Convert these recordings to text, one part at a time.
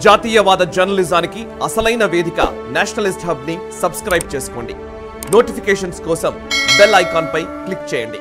జాతీయవాద జర్నలిజానికి అసలైన వేదిక నేషనలిస్ట్ హబ్ ని సబ్స్క్రైబ్ చేసుకోండి నోటిఫికేషన్స్ కోసం బెల్ ఐకాన్ పై క్లిక్ చేయండి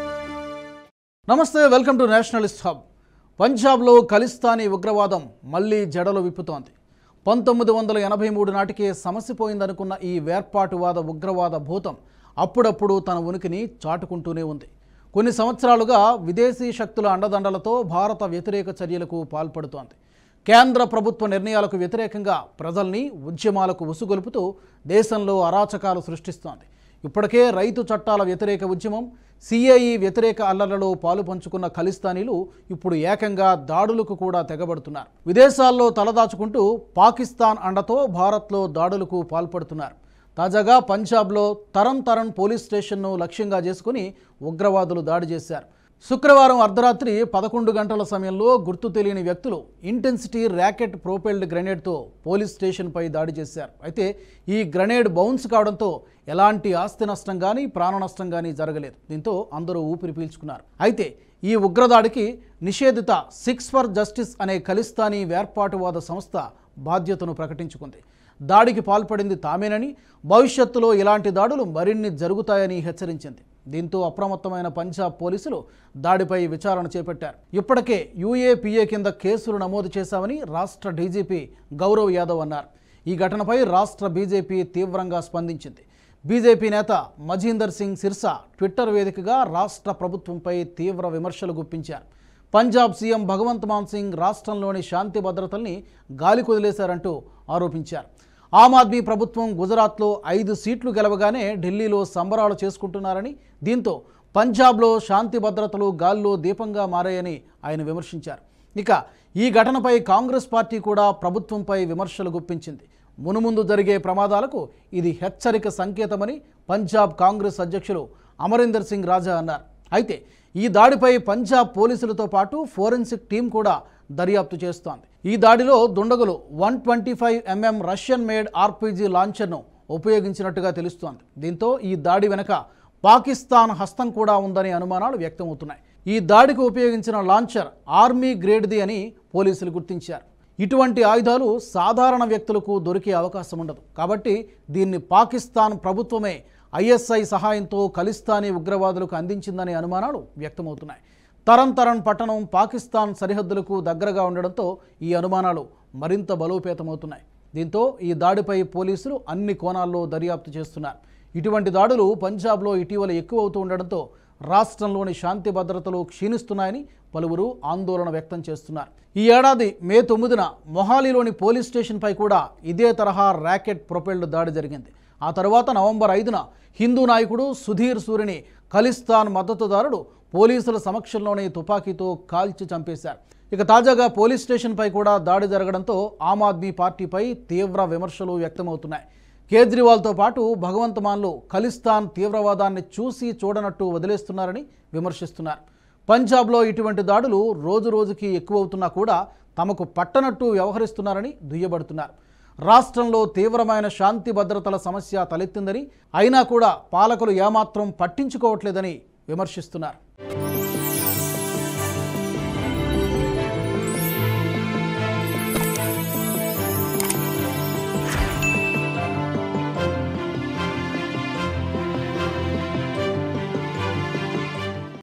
నమస్తే వెల్కమ్ టు నేషనలిస్ట్ హబ్ పంజాబ్లో ఖలిస్తానీ ఉగ్రవాదం మళ్లీ జడలు విప్పుతోంది పంతొమ్మిది వందల ఎనభై మూడు నాటికే సమసిపోయిందనుకున్న ఈ వేర్పాటువాద ఉగ్రవాద భూతం అప్పుడప్పుడు తన ఉనికిని చాటుకుంటూనే ఉంది కొన్ని సంవత్సరాలుగా విదేశీ శక్తుల అండదండలతో భారత వ్యతిరేక చర్యలకు పాల్పడుతోంది కేంద్ర ప్రభుత్వ నిర్ణయాలకు వ్యతిరేకంగా ప్రజల్ని ఉద్యమాలకు ఉసుగొలుపుతూ దేశంలో అరాచకాలు సృష్టిస్తోంది ఇప్పటికే రైతు చట్టాల వ్యతిరేక ఉద్యమం సిఏఈ వ్యతిరేక అల్లర్లలో పాలు పంచుకున్న ఖలిస్తానీలు ఇప్పుడు ఏకంగా దాడులకు కూడా తెగబడుతున్నారు విదేశాల్లో తలదాచుకుంటూ పాకిస్తాన్ అండతో భారత్లో దాడులకు పాల్పడుతున్నారు తాజాగా పంజాబ్లో తరణ్ తరణ్ పోలీస్ స్టేషన్ను లక్ష్యంగా చేసుకుని ఉగ్రవాదులు దాడి చేశారు శుక్రవారం అర్ధరాత్రి పదకొండు గంటల సమయంలో గుర్తు తెలియని వ్యక్తులు ఇంటెన్సిటీ ర్యాకెట్ ప్రోపెల్డ్ గ్రెనేడ్తో పోలీస్ స్టేషన్పై దాడి చేశారు అయితే ఈ గ్రెనేడ్ బౌన్స్ కావడంతో ఎలాంటి ఆస్తి నష్టం కానీ ప్రాణ నష్టం కానీ జరగలేదు దీంతో అందరూ ఊపిరి పీల్చుకున్నారు అయితే ఈ ఉగ్రదాడికి నిషేధిత సిక్స్ ఫర్ జస్టిస్ అనే ఖలిస్తానీ వేర్పాటువాద సంస్థ బాధ్యతను ప్రకటించుకుంది దాడికి పాల్పడింది తామేనని భవిష్యత్తులో ఇలాంటి దాడులు మరిన్ని జరుగుతాయని హెచ్చరించింది దీంతో అప్రమత్తమైన పంజాబ్ పోలీసులు దాడిపై విచారణ చేపట్టారు ఇప్పటికే యూఏపీఏ కింద కేసులు నమోదు చేశామని రాష్ట్ర డీజీపీ గౌరవ్ యాదవ్ అన్నారు ఈ ఘటనపై రాష్ట్ర బీజేపీ తీవ్రంగా స్పందించింది బీజేపీ నేత మజీందర్ సింగ్ సిర్సా ట్విట్టర్ వేదికగా రాష్ట్ర ప్రభుత్వంపై తీవ్ర విమర్శలు గుప్పించారు పంజాబ్ సీఎం భగవంత్ మాన్ సింగ్ రాష్ట్రంలోని శాంతి భద్రతల్ని గాలి కుదిలేశారంటూ ఆరోపించారు ఆమ్ ఆద్మీ ప్రభుత్వం గుజరాత్లో ఐదు సీట్లు గెలవగానే ఢిల్లీలో సంబరాలు చేసుకుంటున్నారని దీంతో పంజాబ్లో శాంతి భద్రతలు గాల్లో దీపంగా మారాయని ఆయన విమర్శించారు ఇక ఈ ఘటనపై కాంగ్రెస్ పార్టీ కూడా ప్రభుత్వంపై విమర్శలు గుప్పించింది మునుముందు జరిగే ప్రమాదాలకు ఇది హెచ్చరిక సంకేతమని పంజాబ్ కాంగ్రెస్ అధ్యక్షులు అమరీందర్ సింగ్ రాజా అన్నారు అయితే ఈ దాడిపై పంజాబ్ పోలీసులతో పాటు ఫోరెన్సిక్ టీం కూడా దర్యాప్తు చేస్తోంది ఈ దాడిలో దుండగులు one twenty five MM Russian made RPG లాంచర్ను ఉపయోగించినట్టుగా తెలుస్తోంది దీంతో ఈ దాడి వెనక పాకిస్తాన్ హస్తం కూడా ఉందనే అనుమానాలు వ్యక్తమవుతున్నాయి ఈ దాడికి ఉపయోగించిన లాంచర్ ఆర్మీ గ్రేడ్ది అని పోలీసులు గుర్తించారు ఇటువంటి ఆయుధాలు సాధారణ వ్యక్తులకు దొరికే అవకాశం ఉండదు కాబట్టి దీన్ని పాకిస్తాన్ ప్రభుత్వమే ఐఎస్ఐ సహాయంతో ఖలిస్తానీ ఉగ్రవాదులకు అందించిందనే అనుమానాలు వ్యక్తమవుతున్నాయి తరణ్ తరణ్ పట్టణం పాకిస్తాన్ సరిహద్దులకు దగ్గరగా ఉండడంతో ఈ అనుమానాలు మరింత బలోపేతమవుతున్నాయి దీంతో ఈ దాడిపై పోలీసులు అన్ని కోణాల్లో దర్యాప్తు చేస్తున్నారు ఇటువంటి దాడులు పంజాబ్లో ఇటీవల ఎక్కువ అవుతూ ఉండడంతో రాష్ట్రంలోని శాంతి భద్రతలు క్షీణిస్తున్నాయని పలువురు ఆందోళన వ్యక్తం చేస్తున్నారు ఈ ఏడాది మే తొమ్మిదిన మొహాలీలోని పోలీస్ స్టేషన్పై కూడా ఇదే తరహా ర్యాకెట్ ప్రొపెల్డ్ దాడి జరిగింది ఆ తర్వాత నవంబర్ ఐదున హిందూ నాయకుడు సుధీర్ సూరిని ఖలిస్తాన్ మద్దతుదారుడు పోలీసుల సమక్షంలోనే తుపాకీతో కాల్చి చంపేశారు ఇక తాజాగా పోలీస్ స్టేషన్పై కూడా దాడి జరగడంతో ఆమ్ ఆద్మీ పార్టీపై తీవ్ర విమర్శలు వ్యక్తమవుతున్నాయి కేజ్రీవాల్తో పాటు భగవంత్ మాన్లు ఖలిస్తాన్ తీవ్రవాదాన్ని చూసి చూడనట్టు వదిలేస్తున్నారని విమర్శిస్తున్నారు పంజాబ్లో ఇటువంటి దాడులు రోజు రోజుకి ఎక్కువవుతున్నా కూడా తమకు పట్టనట్టు వ్యవహరిస్తున్నారని దుయ్యబడుతున్నారు రాష్ట్రంలో తీవ్రమైన శాంతి భద్రతల సమస్య తలెత్తిందని అయినా కూడా పాలకులు ఏమాత్రం పట్టించుకోవట్లేదని విమర్శిస్తున్నారు